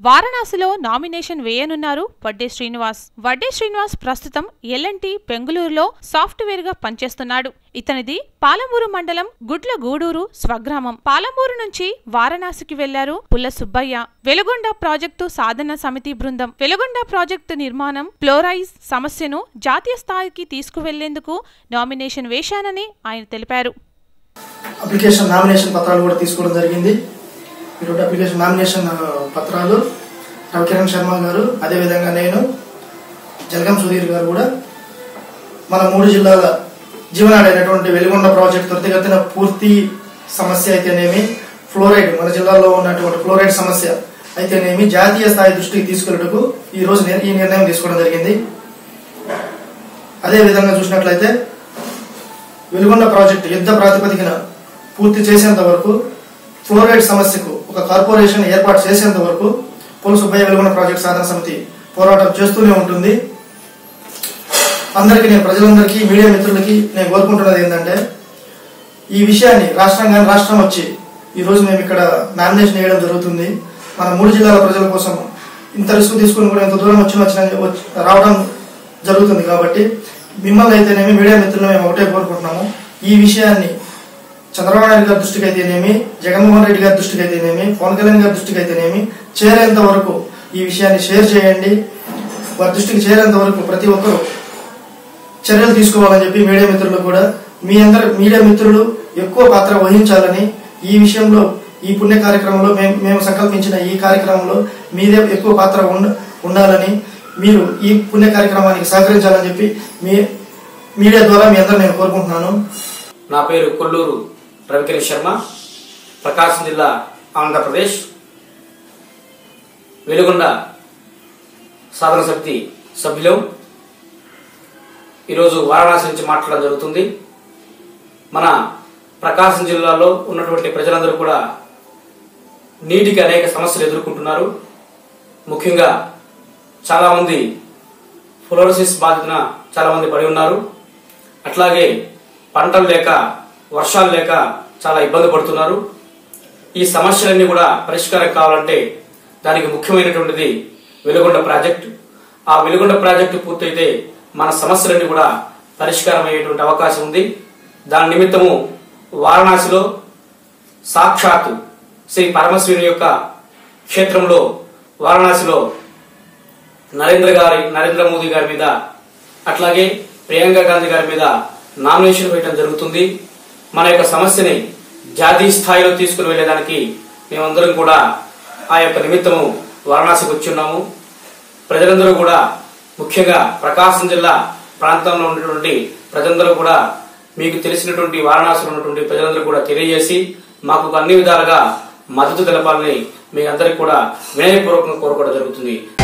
వారణాసిలో నామినేషన్ వేయనున్నారు వడ్డే శ్రీనివాస్ వడ్డే శ్రీనివాస్ ప్రస్తుతం ఎల్ఎన్టీ బెంగళూరులో సాఫ్ట్వేర్ గా పనిచేస్తున్నాడు ఇతనిది పాలమూరు మండలం గుడ్ల గూడూరు స్వగ్రామం పాలమూరు నుంచి వారణాసికి వెళ్లారు పుల్ల సుబ్బయ్య వెలుగొండ ప్రాజెక్టు సాధన సమితి బృందం వెలుగొండ ప్రాజెక్టు నిర్మాణం ఫ్లోరైజ్ సమస్యను జాతీయ స్థాయికి తీసుకువెళ్లేందుకు నామినేషన్ వేశానని ఆయన తెలిపారు అప్లికేషన్ నామినేషన్ పత్రాలు కూడా తీసుకోవడం జరిగింది ఈరోజు అప్లికేషన్ నామినేషన్ ఆ, పత్రాలు రవికిరణ్ శర్మ గారు అదేవిధంగా నేను జలగం సుధీర్ గారు కూడా మన మూడు జిల్లాల జీవనాడైనటువంటి వెలుగొండ ప్రాజెక్ట్ త్వరితగతిన పూర్తి సమస్య అయితేనేమి ఫ్లోరైడ్ మన జిల్లాలో ఉన్నటువంటి ఫ్లోరైడ్ సమస్య అయితేనేమి జాతీయ స్థాయి దృష్టికి తీసుకెళ్ళటకు ఈ రోజు నిర్- ఈ నిర్ణయం తీసుకోవడం జరిగింది అదే విధంగా చూసినట్లయితే వెలుగొండ ప్రాజెక్టు యుద్ధ ప్రాతిపదికన పూర్తి చేసేంత వరకు ఫ్లోరైడ్ సమస్యకు ఒక కార్పొరేషన్ ఏర్పాటు చేసేంత వరకు పుల సుబ్బయ్య వెలుగొండ ప్రాజెక్ట్ సాధన సమితి పోరాటం చేస్తూనే ఉంటుంది అందరికీ నేను ప్రజలందరికీ మీడియా మిత్రులకి నేను కోరుకుంటున్నది ఏంటంటే ఈ విషయాన్ని రాష్ట్రం కానీ రాష్ట్రం వచ్చి ఈ రోజు మేము ఇక్కడ నామినేషన్ వేయడం జరుగుతుంది మన మూడు జిల్లాల ప్రజల కోసం ఇంత రిస్క్ తీసుకుని కూడా ఇంత దూరం వచ్చి వచ్చిన వచ్చి- రావడం జరుగుతుంది కాబట్టి మిమ్మల్ని అయితేనేమి మీడియా మిత్రులు మేము ఒకటే కోరుకుంటున్నాము ఈ విషయాన్ని చంద్రబాబు నాయుడు గారి దృష్టికి అయితేనేమి జగన్మోహన్ రెడ్డి గారి దృష్టికి అయితేనేమి పవన్ కళ్యాణ్ గారి దృష్టికి అయితేనేమి చేరేంత వరకు ఈ విషయాన్ని షేర్ చేయండి వారి దృష్టికి చేరేంత వరకు ప్రతి ఒక్కరూ చర్యలు తీసుకోవాలని చెప్పి మీడియా మిత్రులు కూడా మీ అందరు మీడియా మిత్రులు ఎక్కువ పాత్ర వహించాలని ఈ విషయంలో ఈ పుణ్య కార్యక్రమంలో మేము మేము సంకల్పించిన ఈ కార్యక్రమంలో మీదే ఎక్కువ పాత్ర ఉండ ఉండాలని మీరు ఈ పుణ్య కార్యక్రమానికి సహకరించాలని చెప్పి మీ మీడియా ద్వారా మీ అందరూ నేను కోరుకుంటున్నాను నా పేరు కొల్లూరు రవికిరణ్ శర్మ ప్రకాశం జిల్లా ఆంధ్రప్రదేశ్ వెలుగొండ సాధన సమితి సభ్యులం ఈరోజు వారణాసి నుంచి మాట్లాడడం జరుగుతుంది మన ప్రకాశం జిల్లాలో ఉన్నటువంటి ప్రజలందరూ కూడా నీటికి అనేక సమస్యలు ఎదుర్కొంటున్నారు ముఖ్యంగా చాలామంది ఫ్లోరోసిస్ బాధితున చాలామంది పడి ఉన్నారు అట్లాగే పంటలు లేక వర్షాలు లేక చాలా ఇబ్బంది పడుతున్నారు ఈ సమస్యలన్నీ కూడా పరిష్కారం కావాలంటే దానికి ముఖ్యమైనటువంటిది వెలుగొండ ప్రాజెక్టు ఆ వెలుగొండ ప్రాజెక్టు పూర్తయితే మన సమస్యలన్నీ కూడా పరిష్కారం అయ్యేటువంటి అవకాశం ఉంది దాని నిమిత్తము వారణాసిలో సాక్షాత్తు శ్రీ పరమశివుని యొక్క క్షేత్రంలో వారణాసిలో నరేంద్ర గారి నరేంద్ర మోదీ గారి మీద అట్లాగే ప్రియాంక గాంధీ గారి మీద నామినేషన్ వేయడం జరుగుతుంది మన యొక్క సమస్యని జాతీయ స్థాయిలో తీసుకుని వెళ్ళేదానికి మేమందరం కూడా ఆ యొక్క నిమిత్తము వారణాసికి వచ్చి ఉన్నాము ప్రజలందరూ కూడా ముఖ్యంగా ప్రకాశం జిల్లా ప్రాంతంలో ఉన్నటువంటి ప్రజలందరూ కూడా మీకు తెలిసినటువంటి వారణాసిలో ఉన్నటువంటి ప్రజలందరూ కూడా తెలియజేసి మాకు అన్ని విధాలుగా మద్దతు తెలపాలని మీ అందరికి కూడా వినయపూర్వకంగా కోరుకోవడం జరుగుతుంది